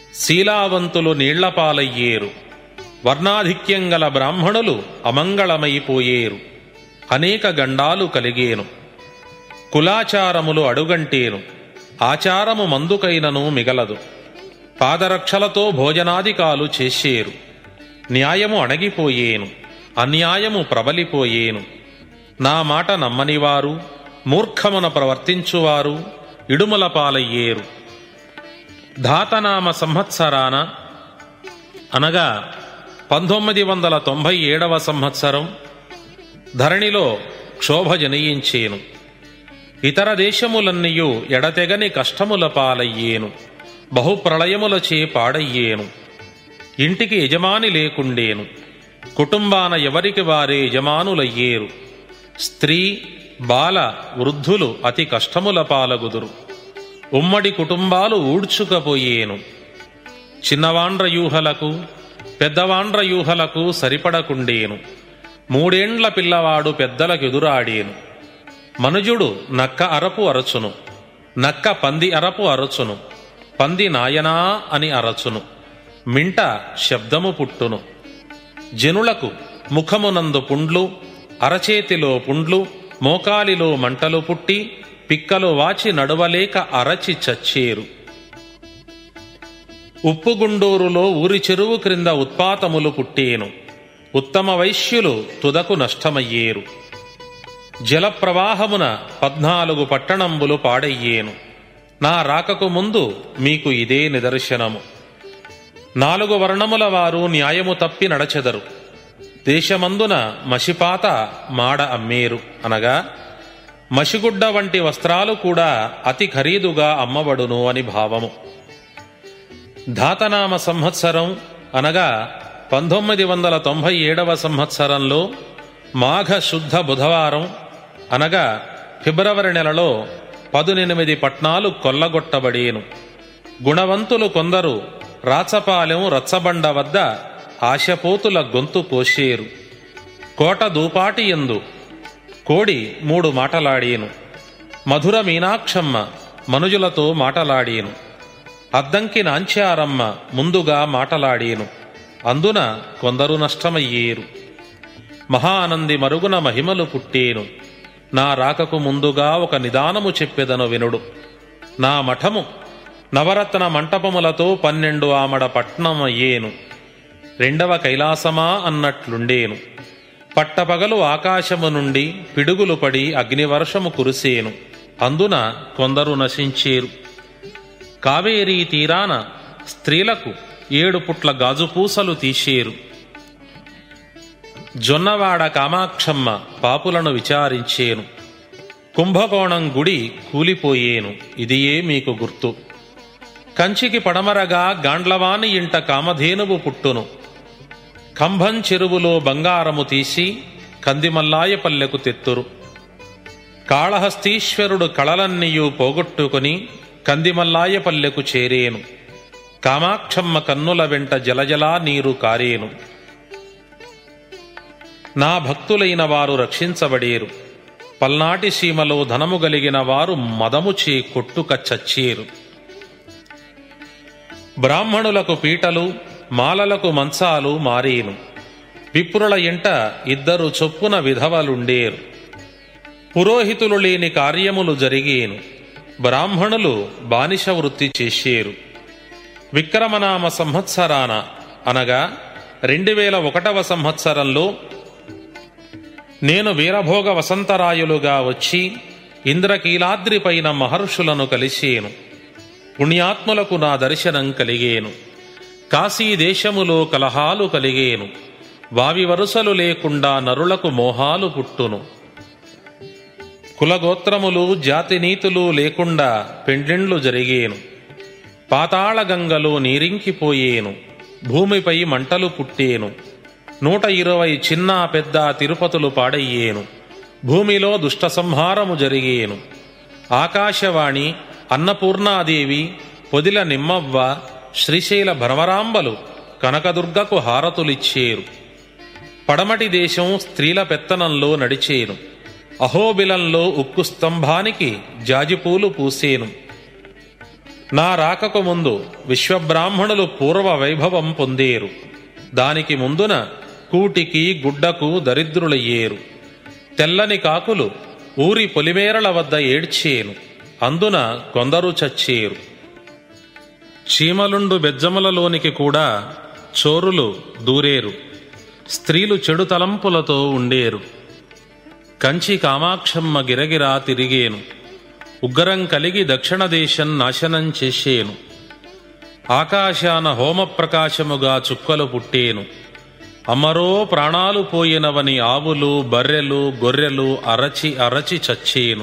శీలావంతులు నీళ్లపాలయ్యేరు వర్ణాధిక్యం గల బ్రాహ్మణులు అమంగళమైపోయేరు అనేక గండాలు కలిగేను కులాచారములు అడుగంటేను ఆచారము మందుకైనను మిగలదు పాదరక్షలతో భోజనాదికాలు చేసేరు న్యాయము అణగిపోయేను అన్యాయము ప్రబలిపోయేను నా మాట నమ్మనివారు మూర్ఖమున ప్రవర్తించువారు ఇడుమల పాలయ్యేరు ధాతనామ సంవత్సరాన అనగా పంతొమ్మిది వందల తొంభై ఏడవ సంవత్సరం ధరణిలో క్షోభ జనయించేను ఇతర దేశములన్నీయు ఎడతెగని కష్టముల పాలయ్యేను బహుప్రళయములచే పాడయ్యేను ఇంటికి యజమాని లేకుండేను కుటుంబాన ఎవరికి వారే యజమానులయ్యేరు స్త్రీ బాల వృద్ధులు అతి కష్టముల పాలగుదురు ఉమ్మడి కుటుంబాలు ఊడ్చుకపోయేను చిన్నవాండ్ర యూహలకు పెద్దవాండ్ర యూహలకు సరిపడకుండేను మూడేండ్ల పిల్లవాడు పెద్దలకెదురాడేను మనుజుడు నక్క అరపు అరచును నక్క పంది అరపు అరచును పంది నాయనా అని అరచును మింట శబ్దము పుట్టును జనులకు ముఖమునందు పుండ్లు అరచేతిలో పుండ్లు మోకాలిలో మంటలు పుట్టి పిక్కలు వాచి నడవలేక అరచి చచ్చేరు ఉప్పుగుండూరులో ఊరి చెరువు క్రింద ఉత్పాతములు పుట్టేను ఉత్తమ వైశ్యులు తుదకు నష్టమయ్యేరు జలప్రవాహమున పద్నాలుగు పట్టణంబులు పాడయ్యేను నా రాకకు ముందు మీకు ఇదే నిదర్శనము నాలుగు వర్ణముల వారు న్యాయము తప్పి నడచెదరు దేశమందున మసిపాత మాడ అమ్మేరు అనగా మసిగుడ్డ వంటి వస్త్రాలు కూడా అతి ఖరీదుగా అమ్మబడును అని భావము ధాతనామ సంవత్సరం అనగా పంతొమ్మిది వందల తొంభై ఏడవ సంవత్సరంలో మాఘ శుద్ధ బుధవారం అనగా ఫిబ్రవరి నెలలో పదునెనిమిది పట్నాలు కొల్లగొట్టబడేను గుణవంతులు కొందరు రాచపాలెం రచ్చబండ వద్ద ఆశపోతుల గొంతు కోసేరు కోట దూపాటి ఎందు కోడి మూడు మాటలాడేను మధుర మీనాక్షమ్మ మనుజులతో మాటలాడేను అద్దంకి నాంచారమ్మ ముందుగా మాటలాడేను అందున కొందరు నష్టమయ్యేరు మహానంది మరుగున మహిమలు పుట్టేను నా రాకకు ముందుగా ఒక నిదానము చెప్పెదను వినుడు నా మఠము నవరత్న మంటపములతో పన్నెండు ఆమడ పట్నమయ్యేను రెండవ కైలాసమా అన్నట్లుండేను పట్టపగలు ఆకాశము నుండి పిడుగులు పడి అగ్నివర్షము కురిసేను అందున కొందరు నశించేరు కావేరీ తీరాన స్త్రీలకు ఏడు పుట్ల గాజుపూసలు తీసేరు జొన్నవాడ కామాక్షమ్మ పాపులను విచారించేను కుంభకోణం గుడి కూలిపోయేను ఇదియే మీకు గుర్తు కంచికి పడమరగా గాండ్లవాని ఇంట కామధేనువు పుట్టును కంభం చెరువులో బంగారము తీసి కందిమల్లాయపల్లెకు తెత్తురు కాళహస్తీశ్వరుడు కళలన్నీయు పోగొట్టుకుని కందిమల్లాయపల్లెకు చేరేను కామాక్షమ్మ కన్నుల వెంట జలజలా నీరు కారేను నా భక్తులైన వారు రక్షించబడేరు పల్నాటి సీమలో ధనము గలిగిన వారు మదముచే కొట్టుక చచ్చేరు బ్రాహ్మణులకు పీటలు మాలలకు మంచాలు మారేను విప్రుల ఇంట ఇద్దరు చొప్పున విధవలుండేరు పురోహితులు లేని కార్యములు జరిగేను బ్రాహ్మణులు బానిస వృత్తి చేసేరు విక్రమనామ సంవత్సరాన అనగా రెండు వేల ఒకటవ సంవత్సరంలో నేను వీరభోగ వసంతరాయులుగా వచ్చి ఇంద్రకీలాద్రిపైన మహర్షులను కలిసేను పుణ్యాత్ములకు నా దర్శనం కలిగేను కాశీ దేశములో కలహాలు కలిగేను వావి వరుసలు లేకుండా నరులకు మోహాలు పుట్టును కులగోత్రములు జాతి నీతులు లేకుండా పెండ్లిండ్లు జరిగేను పాతాళగంగలో నీరింకిపోయేను భూమిపై మంటలు పుట్టేను నూట ఇరవై చిన్న పెద్ద తిరుపతులు పాడయ్యేను భూమిలో దుష్ట సంహారము జరిగేను ఆకాశవాణి అన్నపూర్ణాదేవి పొదిల నిమ్మవ్వ శ్రీశైల భ్రమరాంబలు కనకదుర్గకు హారతులిచ్చేరు పడమటి దేశం స్త్రీల పెత్తనంలో నడిచేను అహోబిలంలో ఉక్కు స్తంభానికి జాజిపూలు పూసేను నా రాకకు ముందు విశ్వబ్రాహ్మణులు పూర్వ వైభవం పొందేరు దానికి ముందున కూటికి గుడ్డకు దరిద్రులయ్యేరు తెల్లని కాకులు ఊరి పొలిమేరల వద్ద ఏడ్చేను అందున కొందరు చచ్చేరు చీమలుండు బెజ్జములలోనికి కూడా చోరులు దూరేరు స్త్రీలు చెడు తలంపులతో ఉండేరు కంచి కామాక్షమ్మ గిరగిరా తిరిగేను ఉగ్రం కలిగి దక్షిణ దేశం నాశనం చేసేను ఆకాశాన హోమప్రకాశముగా చుక్కలు పుట్టేను అమరో ప్రాణాలు పోయినవని ఆవులు బర్రెలు గొర్రెలు అరచి అరచి చచ్చేను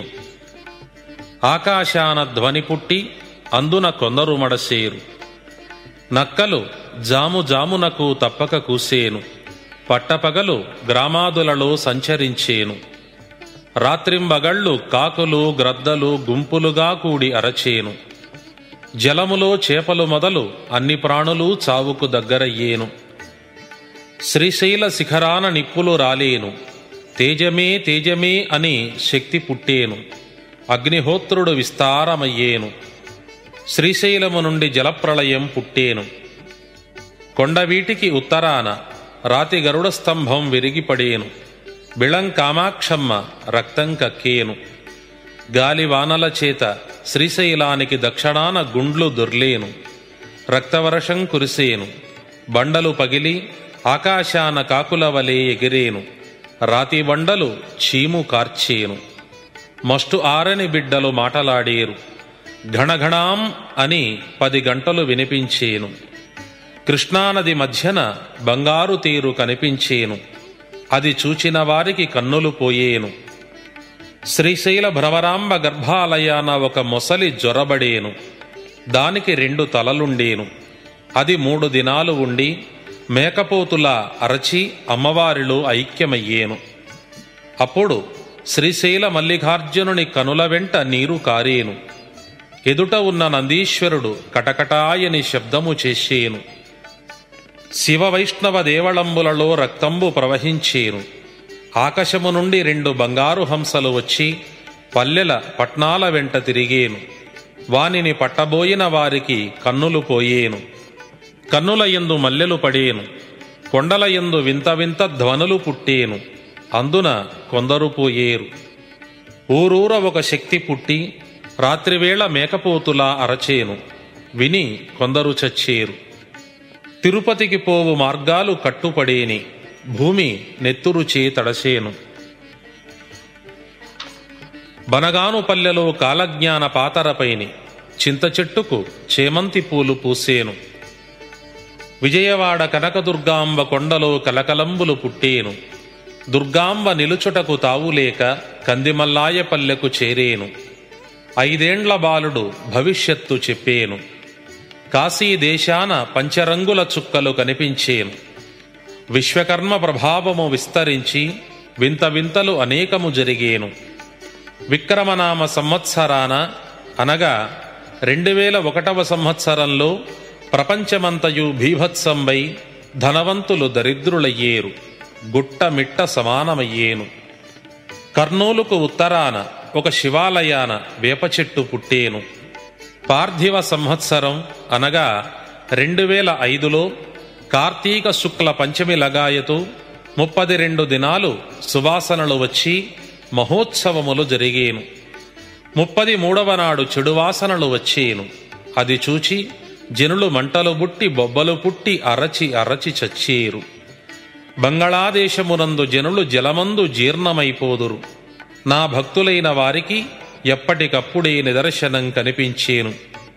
ఆకాశాన ధ్వని పుట్టి అందున కొందరు మడసేరు నక్కలు జాము జామునకు తప్పక కూసేను పట్టపగలు గ్రామాదులలో సంచరించేను రాత్రింబగళ్ళు కాకులు గ్రద్దలు గుంపులుగా కూడి అరచేను జలములో చేపలు మొదలు అన్ని ప్రాణులు చావుకు దగ్గరయ్యేను శ్రీశైల శిఖరాన నిప్పులు రాలేను తేజమే తేజమే అని శక్తి పుట్టేను అగ్నిహోత్రుడు విస్తారమయ్యేను శ్రీశైలము నుండి జలప్రళయం పుట్టేను కొండవీటికి ఉత్తరాన రాతి గరుడ స్తంభం విరిగిపడేను బిళం కామాక్షమ్మ రక్తం కక్కేను గాలివానల చేత శ్రీశైలానికి దక్షిణాన గుండ్లు దొర్లేను రక్తవర్షం కురిసేను బండలు పగిలి ఆకాశాన కాకుల వలె ఎగిరేను రాతి బండలు చీము కార్చేను మస్టు ఆరని బిడ్డలు మాటలాడేరు ఘణఘణాం అని పది గంటలు వినిపించేను కృష్ణానది మధ్యన బంగారు తీరు కనిపించేను అది చూచిన వారికి కన్నులు పోయేను శ్రీశైల భ్రవరాంబ గర్భాలయాన ఒక మొసలి జ్వరబడేను దానికి రెండు తలలుండేను అది మూడు దినాలు ఉండి మేకపోతులా అరచి అమ్మవారిలో ఐక్యమయ్యేను అప్పుడు శ్రీశైల మల్లికార్జునుని కనుల వెంట నీరు కారేను ఎదుట ఉన్న నందీశ్వరుడు కటకటాయని శబ్దము చేసేను శివ వైష్ణవ దేవళంబులలో రక్తంబు ప్రవహించేను ఆకాశము నుండి రెండు బంగారు హంసలు వచ్చి పల్లెల పట్నాల వెంట తిరిగేను వానిని పట్టబోయిన వారికి కన్నులు పోయేను కన్నుల యందు మల్లెలు పడేను కొండల యందు వింత వింత ధ్వనులు పుట్టేను అందున కొందరు పోయేరు ఊరూర ఒక శక్తి పుట్టి రాత్రివేళ మేకపోతులా అరచేను విని కొందరు చచ్చేరు తిరుపతికి పోవు మార్గాలు కట్టుపడేని భూమి నెత్తురుచే తడసేను బనగాను పల్లెలో కాలజ్ఞాన పాతరపైని చింత చెట్టుకు చేమంతి పూలు పూసేను విజయవాడ కనకదుర్గాంబ కొండలో కలకలంబులు పుట్టేను దుర్గాంబ నిలుచుటకు తావులేక కందిమల్లాయ పల్లెకు చేరేను ఐదేండ్ల బాలుడు భవిష్యత్తు చెప్పేను కాశీ దేశాన పంచరంగుల చుక్కలు కనిపించేను విశ్వకర్మ ప్రభావము విస్తరించి వింత వింతలు అనేకము జరిగేను విక్రమనామ సంవత్సరాన అనగా రెండు వేల ఒకటవ సంవత్సరంలో ప్రపంచమంతయు భీభత్సంబై ధనవంతులు దరిద్రులయ్యేరు గుట్టమిట్ట సమానమయ్యేను కర్నూలుకు ఉత్తరాన ఒక శివాలయాన వేప చెట్టు పుట్టేను పార్థివ సంవత్సరం అనగా రెండు వేల ఐదులో కార్తీక శుక్ల పంచమి లగాయతు ముప్పది రెండు దినాలు సువాసనలు వచ్చి మహోత్సవములు జరిగేను ముప్పది మూడవ నాడు చెడు వాసనలు వచ్చేను అది చూచి జనులు మంటలు బుట్టి బొబ్బలు పుట్టి అరచి అరచి చచ్చేరు బంగళాదేశమునందు జనులు జలమందు జీర్ణమైపోదురు నా భక్తులైన వారికి ఎప్పటికప్పుడే నిదర్శనం కనిపించేను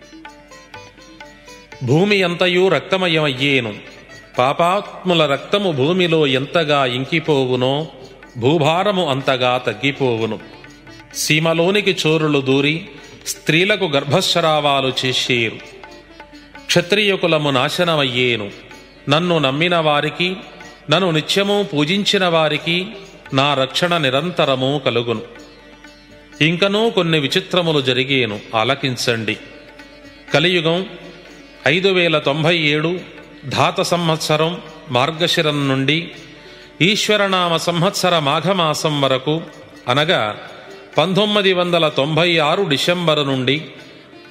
భూమి ఎంతయూ రక్తమయమయ్యేను పాపాత్ముల రక్తము భూమిలో ఎంతగా ఇంకిపోవునో భూభారము అంతగా తగ్గిపోవును సీమలోనికి చోరులు దూరి స్త్రీలకు గర్భస్రావాలు చేసేరు క్షత్రియుకులము నాశనమయ్యేను నన్ను నమ్మిన వారికి నన్ను నిత్యము పూజించిన వారికి నా రక్షణ నిరంతరము కలుగును ఇంకనూ కొన్ని విచిత్రములు జరిగేను ఆలకించండి కలియుగం ఐదు వేల తొంభై ఏడు ధాత సంవత్సరం మార్గశిరం నుండి ఈశ్వరనామ సంవత్సర మాఘమాసం వరకు అనగా పంతొమ్మిది వందల తొంభై ఆరు డిసెంబరు నుండి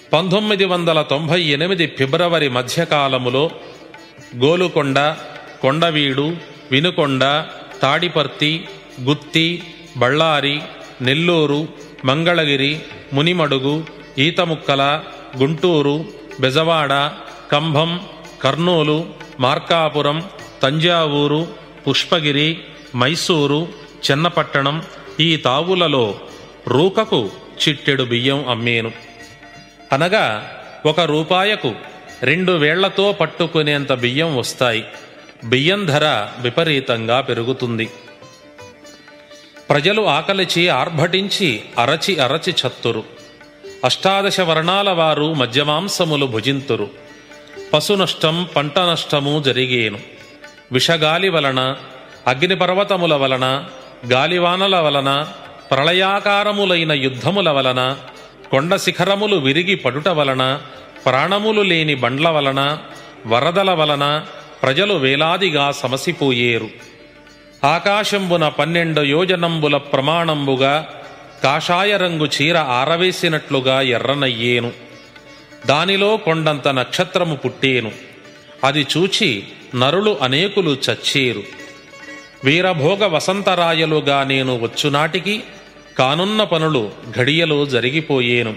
పంతొమ్మిది వందల తొంభై ఎనిమిది ఫిబ్రవరి మధ్యకాలములో గోలుకొండ కొండవీడు వినుకొండ తాడిపర్తి గుత్తి బళ్ళారి నెల్లూరు మంగళగిరి మునిమడుగు ఈతముక్కల గుంటూరు బెజవాడ కంభం కర్నూలు మార్కాపురం తంజావూరు పుష్పగిరి మైసూరు చెన్నపట్టణం ఈ తావులలో రూకకు చిట్టెడు బియ్యం అమ్మేను అనగా ఒక రూపాయకు రెండు వేళ్లతో పట్టుకునేంత బియ్యం వస్తాయి బియ్యం ధర విపరీతంగా పెరుగుతుంది ప్రజలు ఆకలిచి ఆర్భటించి అరచి అరచి చత్తురు అష్టాదశ వర్ణాల వారు మద్యమాంసములు భుజింతురు పశు నష్టం పంట నష్టము జరిగేను విషగాలి వలన అగ్నిపర్వతముల వలన గాలివానల వలన ప్రళయాకారములైన యుద్ధముల వలన కొండ శిఖరములు విరిగి పడుట వలన ప్రాణములు లేని బండ్ల వలన వరదల వలన ప్రజలు వేలాదిగా సమసిపోయేరు ఆకాశంబున పన్నెండు యోజనంబుల ప్రమాణంబుగా కాషాయ రంగు చీర ఆరవేసినట్లుగా ఎర్రనయ్యేను దానిలో కొండంత నక్షత్రము పుట్టేను అది చూచి నరులు అనేకులు చచ్చేరు వీరభోగ వసంతరాయలుగా నేను వచ్చునాటికి కానున్న పనులు ఘడియలో జరిగిపోయేను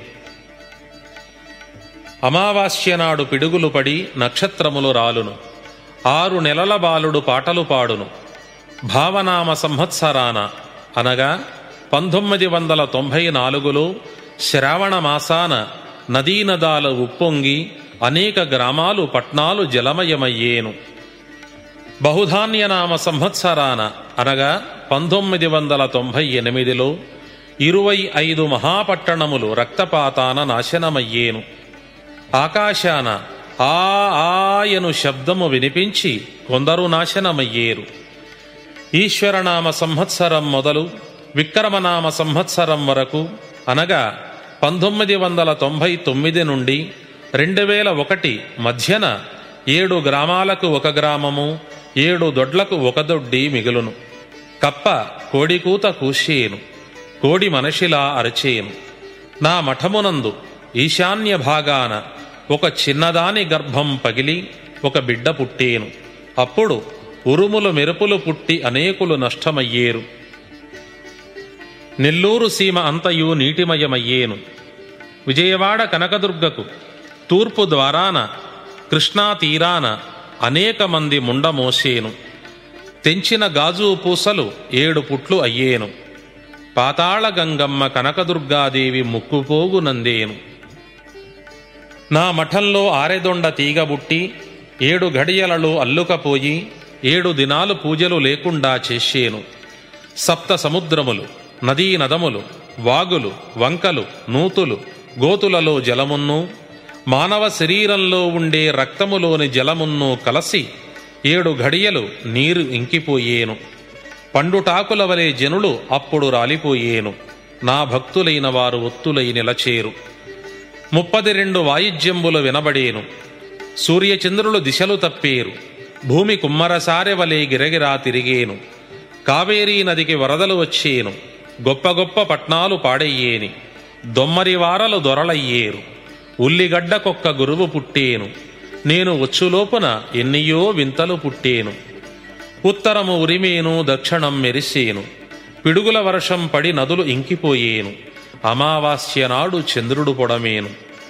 అమావాస్య నాడు పిడుగులు పడి నక్షత్రములు రాలును ఆరు నెలల బాలుడు పాటలు పాడును భావనామ సంవత్సరాన అనగా పంతొమ్మిది వందల తొంభై నాలుగులో శ్రావణ మాసాన నదీనదాలు ఉప్పొంగి అనేక గ్రామాలు పట్నాలు జలమయమయ్యేను బహుధాన్యనామ సంవత్సరాన అనగా పంతొమ్మిది వందల తొంభై ఎనిమిదిలో ఇరువై ఐదు మహాపట్టణములు రక్తపాతాన నాశనమయ్యేను ఆకాశాన ఆ ఆయను శబ్దము వినిపించి కొందరు నాశనమయ్యేరు ఈశ్వరనామ సంవత్సరం మొదలు విక్రమనామ సంవత్సరం వరకు అనగా పంతొమ్మిది వందల తొంభై తొమ్మిది నుండి రెండు వేల ఒకటి మధ్యన ఏడు గ్రామాలకు ఒక గ్రామము ఏడు దొడ్లకు ఒక దొడ్డి మిగులును కప్ప కోడికూత కూసేను కోడి మనిషిలా అరచేను నా మఠమునందు ఈశాన్య భాగాన ఒక చిన్నదాని గర్భం పగిలి ఒక బిడ్డ పుట్టేను అప్పుడు ఉరుములు మెరుపులు పుట్టి అనేకులు నష్టమయ్యేరు నెల్లూరు సీమ అంతయు నీటిమయమయ్యేను విజయవాడ కనకదుర్గకు తూర్పు ద్వారాన కృష్ణా తీరాన అనేక మంది ముండమోసేను తెంచిన గాజు పూసలు ఏడు పుట్లు అయ్యేను పాతాళ గంగమ్మ కనకదుర్గాదేవి ముక్కుపోగు నందేను నా మఠంలో ఆరెదొండ తీగబుట్టి ఏడు ఘడియలలో అల్లుకపోయి ఏడు దినాలు పూజలు లేకుండా చేసేను సప్త సముద్రములు నదీ నదములు వాగులు వంకలు నూతులు గోతులలో జలమున్ను మానవ శరీరంలో ఉండే రక్తములోని జలమున్ను కలసి ఏడు ఘడియలు నీరు ఇంకిపోయేను పండుటాకుల వలె జనులు అప్పుడు రాలిపోయేను నా భక్తులైన వారు ఒత్తులై నిలచేరు ముప్పది రెండు వాయిద్యంబులు వినబడేను సూర్యచంద్రులు దిశలు తప్పేరు భూమి కుమ్మరసారె వలె గిరగిరా తిరిగేను కావేరీ నదికి వరదలు వచ్చేను గొప్ప గొప్ప పట్నాలు పాడయ్యేని దొమ్మరివారలు దొరలయ్యేరు ఉల్లిగడ్డకొక్క గురువు పుట్టేను నేను వచ్చులోపున ఎన్నియో వింతలు పుట్టేను ఉత్తరము ఉరిమేను దక్షిణం మెరిసేను పిడుగుల వర్షం పడి నదులు ఇంకిపోయేను అమావాస్య నాడు చంద్రుడు పొడమేను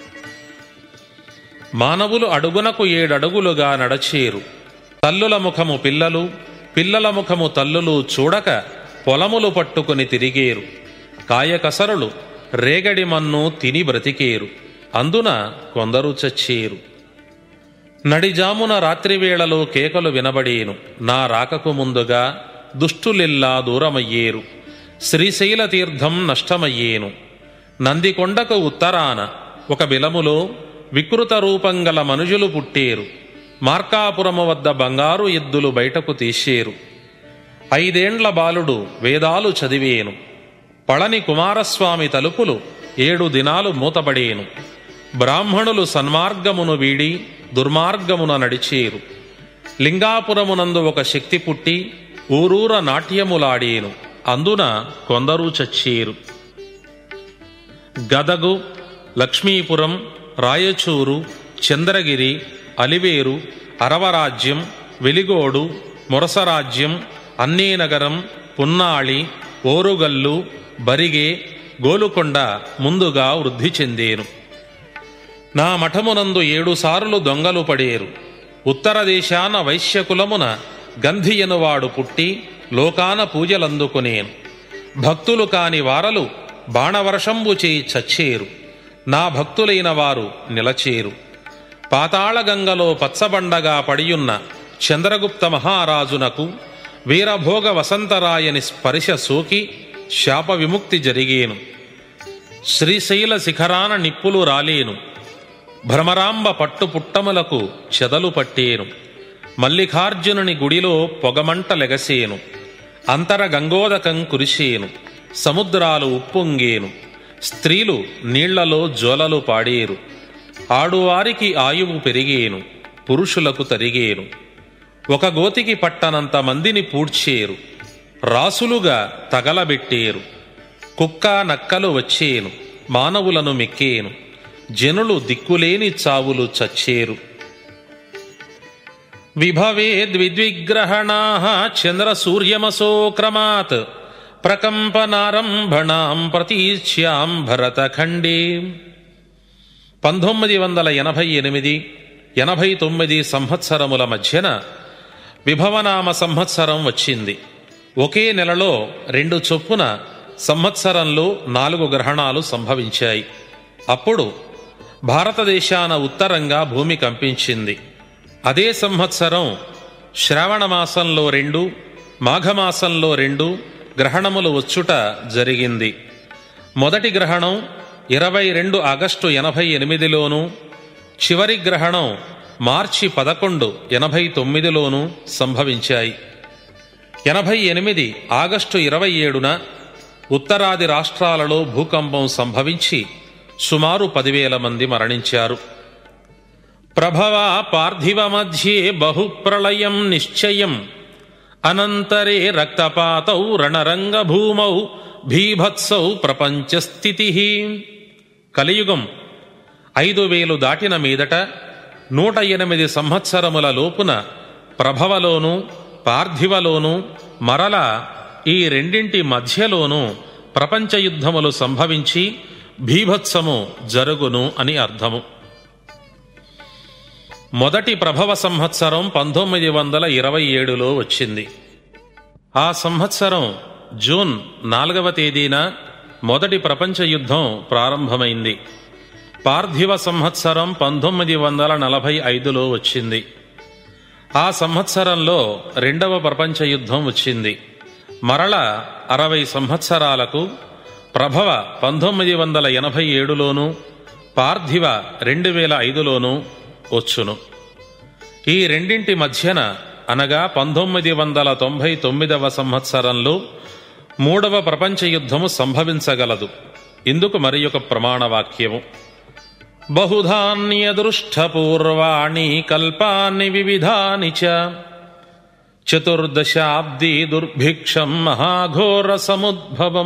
మానవులు అడుగునకు ఏడడుగులుగా నడచేరు తల్లుల ముఖము పిల్లలు పిల్లల ముఖము తల్లులు చూడక పొలములు పట్టుకుని తిరిగేరు కాయకసరులు రేగడి మన్ను తిని బ్రతికేరు అందున కొందరు చచ్చేరు నడిజామున రాత్రివేళలో కేకలు వినబడేను నా రాకకు ముందుగా దుష్టులిల్లా దూరమయ్యేరు శ్రీశైల తీర్థం నష్టమయ్యేను నందికొండకు ఉత్తరాన ఒక బిలములో వికృత రూపంగల మనుజులు పుట్టేరు మార్కాపురము వద్ద బంగారు ఎద్దులు బయటకు తీసేరు ఐదేండ్ల బాలుడు వేదాలు చదివేను పళని కుమారస్వామి తలుపులు ఏడు దినాలు మూతబడేను బ్రాహ్మణులు సన్మార్గమును వీడి దుర్మార్గమున నడిచేరు లింగాపురమునందు ఒక శక్తి పుట్టి ఊరూర నాట్యములాడేను అందున కొందరు చచ్చేరు గదగు లక్ష్మీపురం రాయచూరు చంద్రగిరి అలివేరు అరవరాజ్యం వెలిగోడు మురసరాజ్యం అన్నీనగరం పున్నాళి ఓరుగల్లు బరిగే గోలుకొండ ముందుగా వృద్ధి చెందేను నా మఠమునందు ఏడుసార్లు దొంగలు పడేరు ఉత్తర దేశాన వైశ్యకులమున గంధియనువాడు పుట్టి లోకాన పూజలందుకునేను భక్తులు కాని వారలు బాణవర్షంబు చేయి చచ్చేరు నా భక్తులైన వారు నిలచేరు పాతాళగంగలో పచ్చబండగా పడియున్న చంద్రగుప్త మహారాజునకు వీరభోగ వసంతరాయని స్పర్శ సోకి శాప విముక్తి జరిగేను శ్రీశైల శిఖరాన నిప్పులు రాలేను భ్రమరాంబ పట్టు పుట్టములకు చెదలు పట్టేను మల్లికార్జునుని గుడిలో పొగమంట లెగసేను అంతర గంగోదకం కురిసేను సముద్రాలు ఉప్పొంగేను స్త్రీలు నీళ్లలో జోలలు పాడేరు ఆడువారికి ఆయువు పెరిగేను పురుషులకు తరిగేను ఒక గోతికి పట్టనంత మందిని పూడ్చేరు రాసులుగా తగలబెట్టేరు కుక్క నక్కలు వచ్చేను మానవులను మెక్కేను జనులు దిక్కులేని చావులు చచ్చేరు విభవేద్విద్విగ్రహణా చంద్ర సూర్యమసోక్రమాత్ ప్రకంపనారంభణాం ప్రతీచ్యాం భరతఖండే పంతొమ్మిది వందల ఎనభై ఎనిమిది ఎనభై తొమ్మిది సంవత్సరముల మధ్యన విభవనామ సంవత్సరం వచ్చింది ఒకే నెలలో రెండు చొప్పున సంవత్సరంలో నాలుగు గ్రహణాలు సంభవించాయి అప్పుడు భారతదేశాన ఉత్తరంగా భూమి కంపించింది అదే సంవత్సరం శ్రావణ మాసంలో రెండు మాఘమాసంలో రెండు గ్రహణములు వచ్చుట జరిగింది మొదటి గ్రహణం ఇరవై రెండు ఆగస్టు ఎనభై ఎనిమిదిలోనూ చివరి గ్రహణం మార్చి పదకొండు ఎనభై తొమ్మిదిలోనూ సంభవించాయి ఎనభై ఎనిమిది ఆగస్టు ఇరవై ఏడున ఉత్తరాది రాష్ట్రాలలో భూకంపం సంభవించి సుమారు పదివేల మంది మరణించారు ప్రభవ పార్థివ మధ్యే బహుప్రళయం నిశ్చయం అనంతరే రక్తపాతౌ రణరంగభూమౌ భీభత్సౌ ప్రపంచస్థితి కలియుగం ఐదు వేలు దాటిన మీదట నూట ఎనిమిది సంవత్సరముల లోపున ప్రభవలోనూ పార్థివలోనూ మరల ఈ రెండింటి మధ్యలోనూ ప్రపంచ యుద్ధములు సంభవించి భీభత్సము జరుగును అని అర్థము మొదటి ప్రభవ సంవత్సరం పంతొమ్మిది వందల ఇరవై ఏడులో వచ్చింది ఆ సంవత్సరం జూన్ నాలుగవ తేదీన మొదటి ప్రపంచ యుద్ధం ప్రారంభమైంది పార్థివ సంవత్సరం పంతొమ్మిది వందల నలభై ఐదులో వచ్చింది ఆ సంవత్సరంలో రెండవ ప్రపంచ యుద్ధం వచ్చింది మరల అరవై సంవత్సరాలకు ప్రభవ పంతొమ్మిది వందల ఎనభై ఏడులోనూ పార్థివ రెండు వేల ఐదులోనూ వచ్చును ఈ రెండింటి మధ్యన అనగా పంతొమ్మిది వందల తొంభై తొమ్మిదవ సంవత్సరంలో మూడవ ప్రపంచ యుద్ధము సంభవించగలదు ఇందుకు మరి ఒక ప్రమాణవాక్యము బహుధాన్యదృష్టపూర్వాణి కల్పాన్ని వివిధాని చ చతుర్దశాబ్ది దుర్భిక్షం మహాఘోర సముద్భవం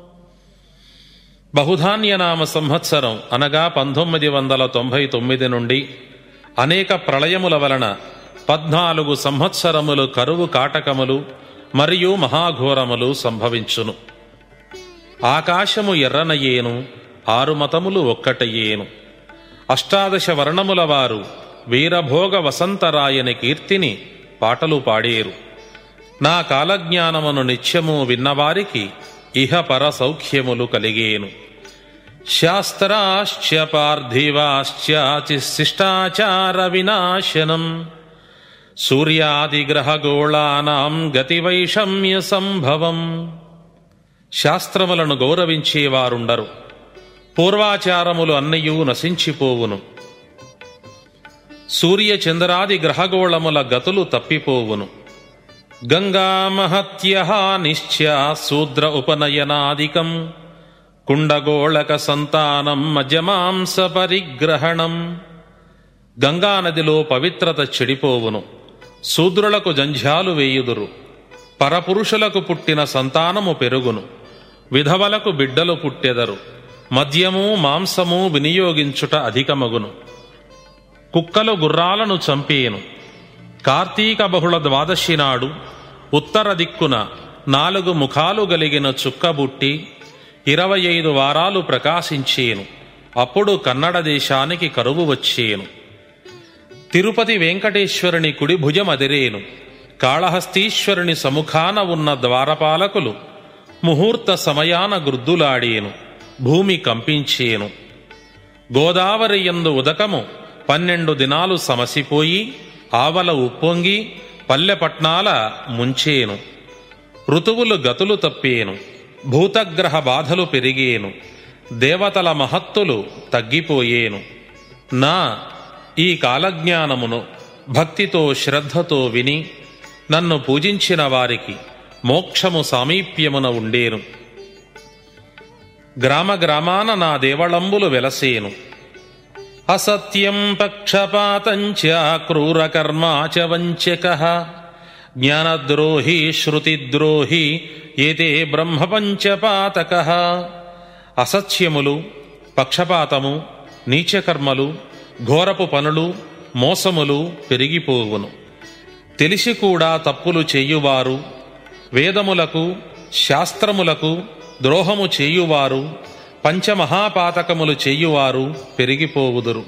బహుధాన్యనామ సంవత్సరం అనగా పంతొమ్మిది వందల తొంభై తొమ్మిది నుండి అనేక ప్రళయముల వలన పద్నాలుగు సంవత్సరములు కరువు కాటకములు మరియు మహాఘోరములు సంభవించును ఆకాశము ఎర్రనయ్యేను ఆరు మతములు ఒక్కటయ్యేను అష్టాదశ వర్ణముల వారు వీరభోగ వసంతరాయని కీర్తిని పాటలు పాడేరు నా కాలజ్ఞానమును నిత్యము విన్నవారికి ఇహ పర సౌఖ్యములు కలిగేను శాస్త్రాశ్చ పార్థివాశ్చాచి శిష్టాచార వినాశనం సూర్యాదిగ్రహగోళానాం గతివైషమ్య సంభవం శాస్త్రములను గౌరవించేవారుండరు పూర్వాచారములు అన్నయూ నశించిపోవును సూర్య చంద్రాది గ్రహగోళముల గతులు తప్పిపోవును గంగామహత్య నిశ్చ శూద్ర ఉపనయనాదికం కుండగోళక సంతానం మజమాంస పరిగ్రహణం గంగానదిలో పవిత్రత చెడిపోవును శూద్రులకు జంఝాలు వేయుదురు పరపురుషులకు పుట్టిన సంతానము పెరుగును విధవలకు బిడ్డలు పుట్టెదరు మద్యము మాంసము వినియోగించుట అధికమగును కుక్కలు గుర్రాలను చంపేను కార్తీక బహుళ ద్వాదశి నాడు ఉత్తర దిక్కున నాలుగు ముఖాలు గలిగిన చుక్కబుట్టి ఇరవై ఐదు వారాలు ప్రకాశించేను అప్పుడు కన్నడ దేశానికి కరువు వచ్చేను తిరుపతి వెంకటేశ్వరుని కుడి భుజం అదిరేను కాళహస్తీశ్వరుని సముఖాన ఉన్న ద్వారపాలకులు ముహూర్త సమయాన గుర్దులాడేను భూమి కంపించేను గోదావరి యందు ఉదకము పన్నెండు దినాలు సమసిపోయి ఆవల ఉప్పొంగి పల్లెపట్నాల ముంచేను ఋతువులు గతులు తప్పేను భూతగ్రహ బాధలు పెరిగేను దేవతల మహత్తులు తగ్గిపోయేను నా ఈ కాలజ్ఞానమును భక్తితో శ్రద్ధతో విని నన్ను పూజించిన వారికి మోక్షము సామీప్యమున ఉండేను గ్రామ గ్రామాన నా దేవళంబులు వెలసేను అసత్యం పక్షపాతంచ క్రూరకర్మా చ వంచక జ్ఞానద్రోహి శృతిద్రోహి ఏతే బ్రహ్మపంచపాతక అసత్యములు పక్షపాతము నీచకర్మలు ఘోరపు పనులు మోసములు పెరిగిపోవును తెలిసి కూడా తప్పులు చేయువారు వేదములకు శాస్త్రములకు ద్రోహము చేయువారు పంచమహాపాతకములు చేయువారు పెరిగిపోవుదురు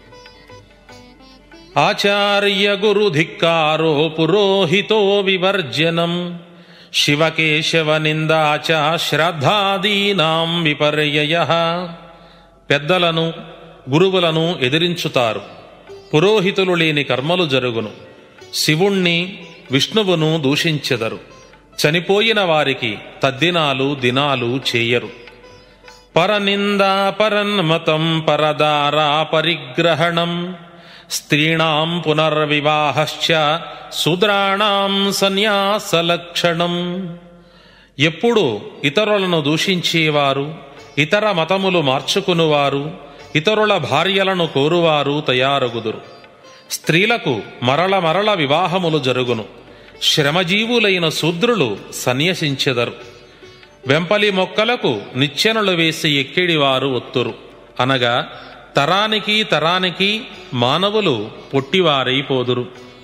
ఆచార్య గురు ధిక్కారో పురోహితో వివర్జనం శివకేశవ నిందాచ శ్రద్ధాదీనాం విపర్యయ పెద్దలను గురువులను ఎదిరించుతారు పురోహితులు లేని కర్మలు జరుగును శివుణ్ణి విష్ణువును దూషించెదరు చనిపోయిన వారికి తద్దినాలు దినాలు చేయరు పరనిందా పరన్మతం పరదారా పరిగ్రహణం స్త్రీణాం పునర్వివాహశ్చ శూద్రాణాం సన్యాసలక్షణం ఎప్పుడు ఇతరులను దూషించేవారు ఇతర మతములు మార్చుకునువారు ఇతరుల భార్యలను కోరువారు తయారగుదురు స్త్రీలకు మరల మరల వివాహములు జరుగును శ్రమజీవులైన శూద్రులు సన్యసించెదరు వెంపలి మొక్కలకు నిచ్చెనలు వేసి ఎక్కిడివారు ఒత్తురు అనగా తరానికి తరానికి మానవులు పొట్టివారైపోదురు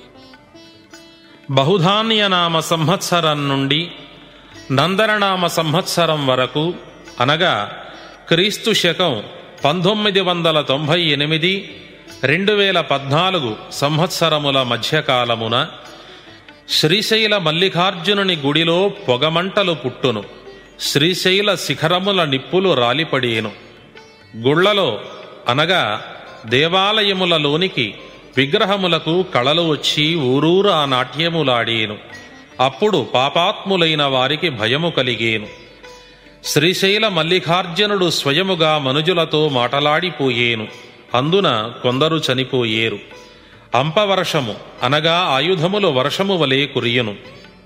బహుధాన్యనామ సంవత్సరం నుండి నందననామ సంవత్సరం వరకు అనగా క్రీస్తు శకం పంతొమ్మిది వందల తొంభై ఎనిమిది రెండు వేల పద్నాలుగు సంవత్సరముల మధ్యకాలమున శ్రీశైల మల్లికార్జునుని గుడిలో పొగమంటలు పుట్టును శ్రీశైల శిఖరముల నిప్పులు రాలిపడేను గుళ్లలో అనగా దేవాలయములలోనికి విగ్రహములకు కళలు వచ్చి ఊరూరా నాట్యములాడేను అప్పుడు పాపాత్ములైన వారికి భయము కలిగేను శ్రీశైల మల్లికార్జునుడు స్వయముగా మనుజులతో మాటలాడిపోయేను అందున కొందరు చనిపోయేరు అంపవర్షము అనగా ఆయుధములు వర్షము వలె కురియును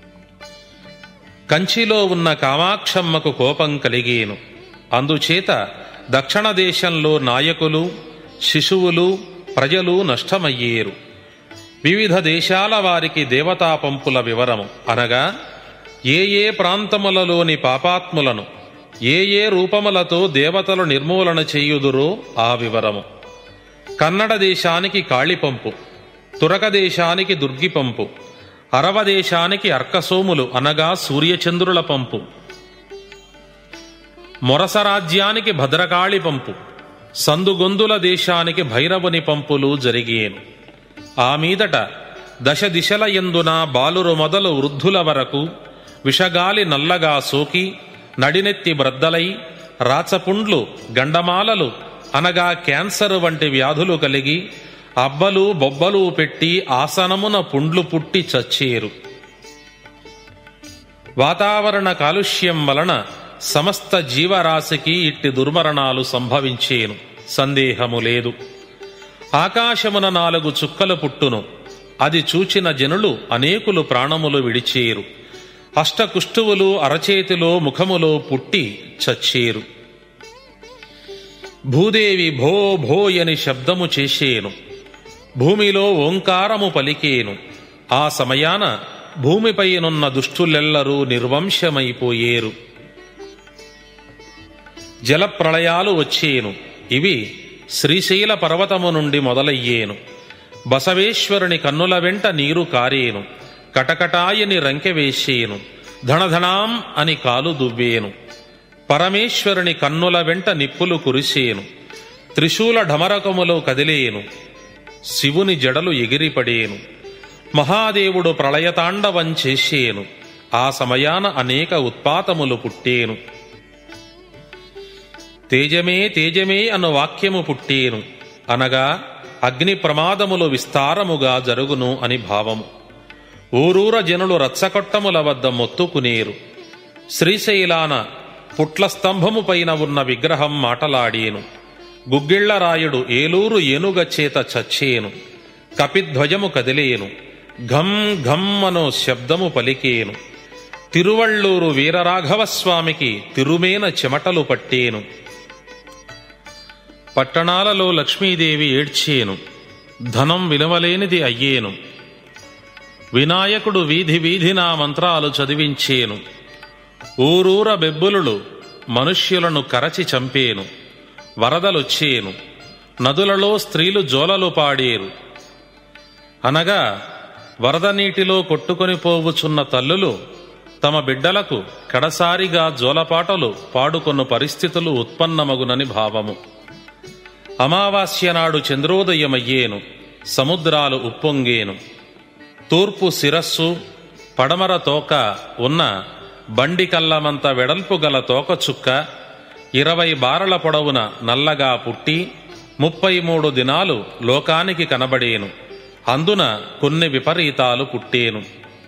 కంచిలో ఉన్న కామాక్షమ్మకు కోపం కలిగేను అందుచేత దక్షిణ దేశంలో నాయకులు శిశువులు ప్రజలు నష్టమయ్యేరు వివిధ దేశాల వారికి దేవతా పంపుల వివరము అనగా ఏ ఏ ప్రాంతములలోని పాపాత్ములను ఏ ఏ రూపములతో దేవతలు నిర్మూలన చేయుదురో ఆ వివరము కన్నడ దేశానికి కాళిపంపు తురక దేశానికి దుర్గిపంపు అరవ దేశానికి అర్కసోములు అనగా సూర్యచంద్రుల పంపు మొరస రాజ్యానికి భద్రకాళి పంపు సందుగొందుల దేశానికి భైరవుని పంపులు జరిగేను ఆ మీదట దశ దిశల ఎందున బాలురు మొదలు వృద్ధుల వరకు విషగాలి నల్లగా సోకి నడినెత్తి బ్రద్దలై రాచపుండ్లు గండమాలలు అనగా క్యాన్సర్ వంటి వ్యాధులు కలిగి అబ్బలు బొబ్బలు పెట్టి ఆసనమున పుండ్లు పుట్టి చచ్చేరు వాతావరణ కాలుష్యం వలన సమస్త జీవరాశికి ఇట్టి దుర్మరణాలు సంభవించేను సందేహము లేదు ఆకాశమున నాలుగు చుక్కలు పుట్టును అది చూచిన జనులు అనేకులు ప్రాణములు విడిచేరు అష్టకుష్టువులు అరచేతిలో ముఖములో పుట్టి చచ్చేరు భూదేవి భో భోయని శబ్దము చేసేను భూమిలో ఓంకారము పలికేను ఆ సమయాన భూమిపైనున్న దుష్టులెల్లరూ నిర్వంశమైపోయేరు జలప్రళయాలు వచ్చేను ఇవి శ్రీశైల పర్వతము నుండి మొదలయ్యేను బసవేశ్వరుని కన్నుల వెంట నీరు కారేను కటకటాయని రంకె వేసేను ధణధణాం అని కాలు దువ్వేను పరమేశ్వరుని కన్నుల వెంట నిప్పులు కురిసేను త్రిశూల ఢమరకములో కదిలేను శివుని జడలు ఎగిరిపడేను మహాదేవుడు ప్రళయతాండవం చేసేను ఆ సమయాన అనేక ఉత్పాతములు పుట్టేను తేజమే తేజమే అను వాక్యము పుట్టేను అనగా అగ్ని ప్రమాదములు విస్తారముగా జరుగును అని భావము ఊరూర జనులు రచ్చకొట్టముల వద్ద మొత్తుకునేరు శ్రీశైలాన పుట్ల స్తంభము పైన ఉన్న విగ్రహం మాటలాడేను గుగ్గిళ్లరాయుడు ఏలూరు ఏనుగ చేత చచ్చేను కపిధ్వజము కదిలేను ఘం ఘం అను శబ్దము పలికేను తిరువళ్ళూరు వీరరాఘవస్వామికి తిరుమేన చెమటలు పట్టేను పట్టణాలలో లక్ష్మీదేవి ఏడ్చేను ధనం విలువలేనిది అయ్యేను వినాయకుడు వీధి వీధినా మంత్రాలు చదివించేను ఊరూర బెబ్బులుడు మనుష్యులను కరచి చంపేను వరదలొచ్చేను నదులలో స్త్రీలు జోలలు పాడేరు అనగా వరద నీటిలో కొట్టుకొని పోవుచున్న తల్లులు తమ బిడ్డలకు కడసారిగా జోలపాటలు పాడుకొన్న పరిస్థితులు ఉత్పన్నమగునని భావము అమావాస్య నాడు చంద్రోదయమయ్యేను సముద్రాలు ఉప్పొంగేను తూర్పు శిరస్సు పడమర తోక ఉన్న బండి కల్లమంత వెడల్పు గల తోక చుక్క ఇరవై బారల పొడవున నల్లగా పుట్టి ముప్పై మూడు దినాలు లోకానికి కనబడేను అందున కొన్ని విపరీతాలు పుట్టేను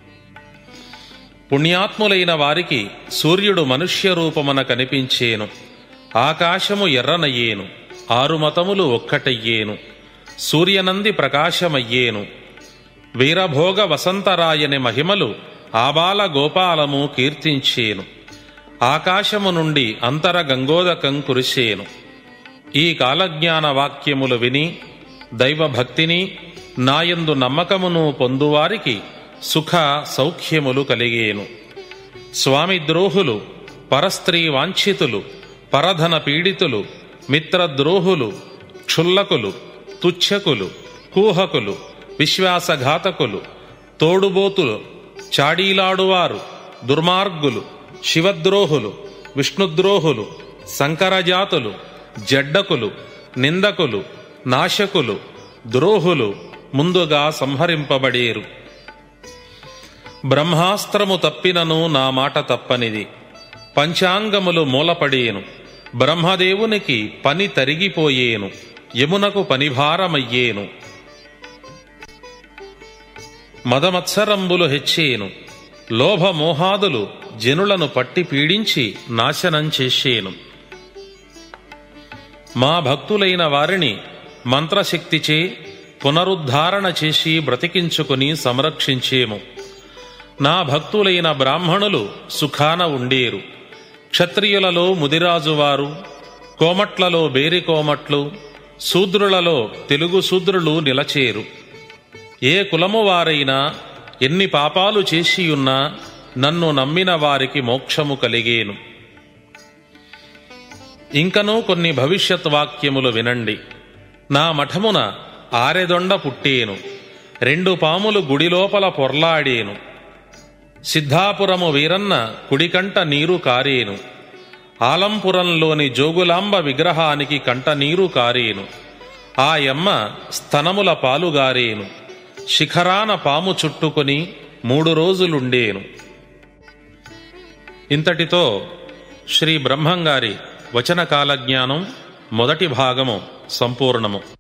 పుణ్యాత్ములైన వారికి సూర్యుడు మనుష్య రూపమున కనిపించేను ఆకాశము ఎర్రనయ్యేను ఆరు మతములు ఒక్కటయ్యేను సూర్యనంది ప్రకాశమయ్యేను వీరభోగ వసంతరాయని మహిమలు ఆబాల గోపాలము కీర్తించేను ఆకాశము నుండి అంతర గంగోదకం కురిసేను ఈ కాలజ్ఞాన వాక్యములు విని దైవభక్తిని నాయందు నమ్మకమును పొందువారికి సుఖ సౌఖ్యములు కలిగేను స్వామి ద్రోహులు పరస్త్రీ వాంఛితులు పరధన పీడితులు మిత్రద్రోహులు క్షుల్లకులు తుచ్చకులు కూహకులు విశ్వాసఘాతకులు తోడుబోతులు చాడీలాడువారు దుర్మార్గులు శివద్రోహులు విష్ణుద్రోహులు సంకరజాతులు జడ్డకులు నిందకులు నాశకులు ద్రోహులు ముందుగా సంహరింపబడేరు బ్రహ్మాస్త్రము తప్పినను నా మాట తప్పనిది పంచాంగములు మూలపడేను బ్రహ్మదేవునికి పని తరిగిపోయేను యమునకు పనిభారమయ్యేను మదమత్సరంబులు హెచ్చేను లోభమోహాదులు జనులను పట్టి పీడించి నాశనం చేసేను మా భక్తులైన వారిని మంత్రశక్తిచే పునరుద్ధారణ చేసి బ్రతికించుకుని సంరక్షించేము నా భక్తులైన బ్రాహ్మణులు సుఖాన ఉండేరు క్షత్రియులలో ముదిరాజువారు కోమట్లలో బేరి కోమట్లు శూద్రులలో తెలుగు శూద్రులు నిలచేరు ఏ కులము వారైనా ఎన్ని పాపాలు చేసియున్నా నన్ను నమ్మిన వారికి మోక్షము కలిగేను ఇంకనూ కొన్ని భవిష్యత్ వాక్యములు వినండి నా మఠమున ఆరెదొండ పుట్టేను రెండు పాములు గుడిలోపల పొర్లాడేను సిద్ధాపురము వీరన్న కుడికంట నీరు కారేను ఆలంపురంలోని జోగులాంబ విగ్రహానికి కంట నీరు కారేను ఆ యమ్మ స్తనముల పాలుగారేను శిఖరాన పాము చుట్టుకొని మూడు రోజులుండేను ఇంతటితో శ్రీ బ్రహ్మంగారి వచన కాలజ్ఞానం మొదటి భాగము సంపూర్ణము